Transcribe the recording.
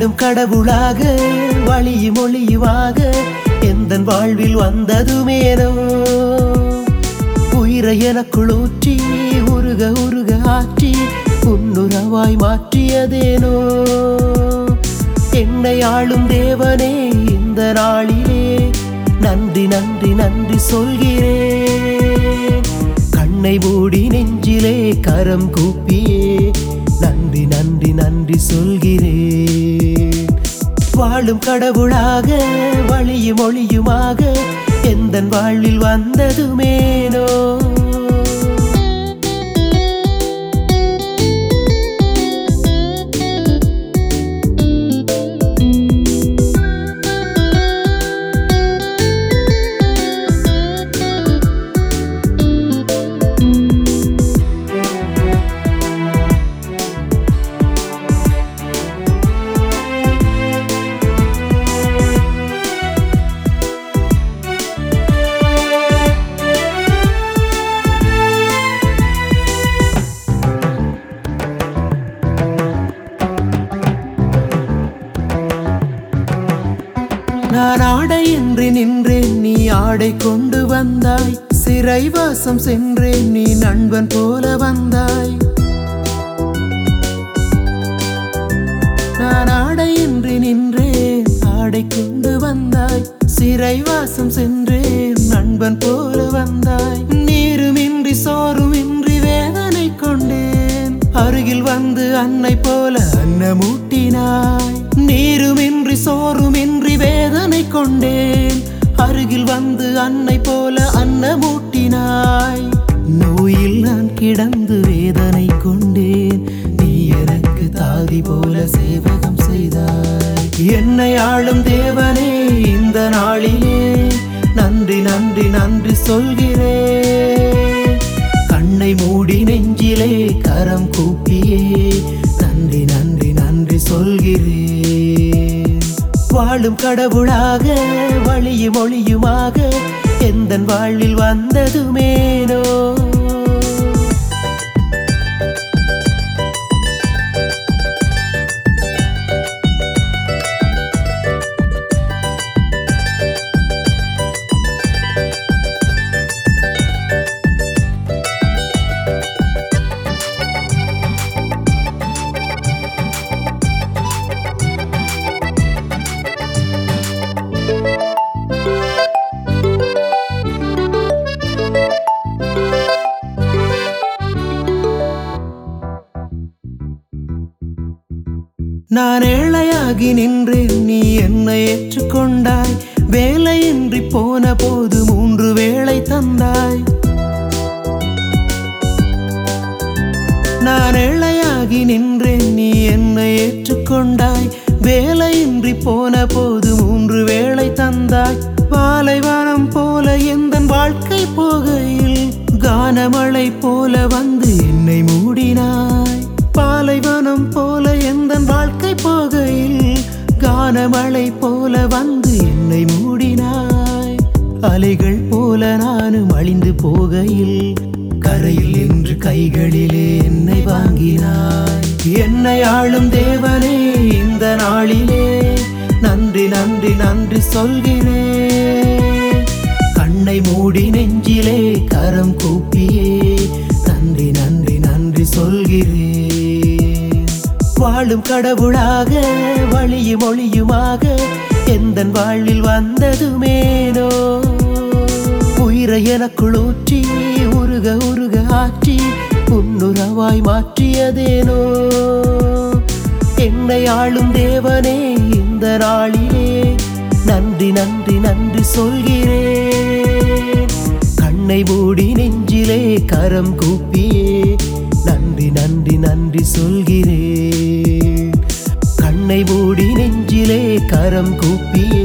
வாழும் கடவுளாக வழியும் ஒளியுமாக எந்த வாழ்வில் வந்ததுமேனோ உயிரை எனக்குள் ஊற்றி உருக உருக ஆற்றி உன்னுறவாய் மாற்றியதேனோ என்னை ஆளும் தேவனே இந்த நாளிலே நன்றி நன்றி நன்றி சொல்கிறேன் கண்ணை மூடி நெஞ்சிலே கரம் கூப்பியே நன்றி நன்றி நன்றி சொல்கிறேன் வாழும் கடவுளாக வழியும் ஒளியுமாக எந்த வாழ்வில் வந்ததுமேனோ நான் ஆடை என்று நின்றேன் நீ ஆடை கொண்டு வந்தாய் சிறைவாசம் சென்றேன் நீ நண்பன் போல வந்தாய் நான் ஆடை என்று நின்றேன் ஆடை கொண்டு வந்தாய் சிறைவாசம் சென்றேன் நண்பன் போல வந்தாய் நீருமின்றி சோறுமின்றி வேதனை கொண்டேன் அருகில் வந்து அன்னை போல அன்னமூட்டினாய் நீருமின்றி சோறுமின்றி வேதனை கொண்டேன் அருகில் வந்து அன்னை போல அன்னமூட்டினாய் நோயில் நான் கிடந்து வேதனை கொண்டேன் நீ எனக்கு தாதி போல சேவகம் செய்தாய் என்னை ஆளும் தேவனே இந்த நாளிலே நன்றி நன்றி நன்றி சொல்கிறேன் கண்ணை மூடி நெஞ்சிலே கரம் கூப்பியே நன்றி நன்றி நன்றி சொல்கிறேன் வாழும் கடவுளாக வழியும் ஒளியுமாக எந்த வாழ்வில் வந்ததுமேனோ நான் ஏழையாகி நின்றேன் நீ என்னை ஏற்றுக்கொண்டாய் வேலையின்றி போன போது மூன்று வேளை தந்தாய் நான் ஏழையாகி நின்றேன் நீ என்னை ஏற்றுக்கொண்டாய் வேலையின்றி போன போது மூன்று வேளை தந்தாய் பாலைவனம் போல எந்த வாழ்க்கை போகையில் கானமழை போல வந்து என்னை மூடினாய் பாலைவனம் போல எந்த வாழ்க்கை போகையில் கானமழை போல வந்து என்னை மூடினாய் அலைகள் போல நானும் அழிந்து போகையில் கரையில் என்று கைகளிலே என்னை வாங்கினாய் என்னை ஆளும் தேவனே இந்த நாளிலே நன்றி நன்றி நன்றி சொல்கிறேன் கண்ணை மூடி நெஞ்சிலே கரம் கூப்பியே நன்றி நன்றி நன்றி சொல்கிறேன் வாழும் கடவுளாக வழியும் ஒளியுமாக எந்த வாழ்வில் வந்ததுமேனோ உயிரை எனக்குள் ஊற்றி உருக உருக ஆற்றி உன்னுறவாய் மாற்றியதேனோ என்னை ஆளும் தேவனே இந்த நாளிலே நன்றி நன்றி நன்றி சொல்கிறேன் கண்ணை மூடி நெஞ்சிலே கரம் கூப்பியே நன்றி நன்றி நன்றி சொல்கிறேன் கண்ணை மூடி நெஞ்சிலே கரம் கூப்பியே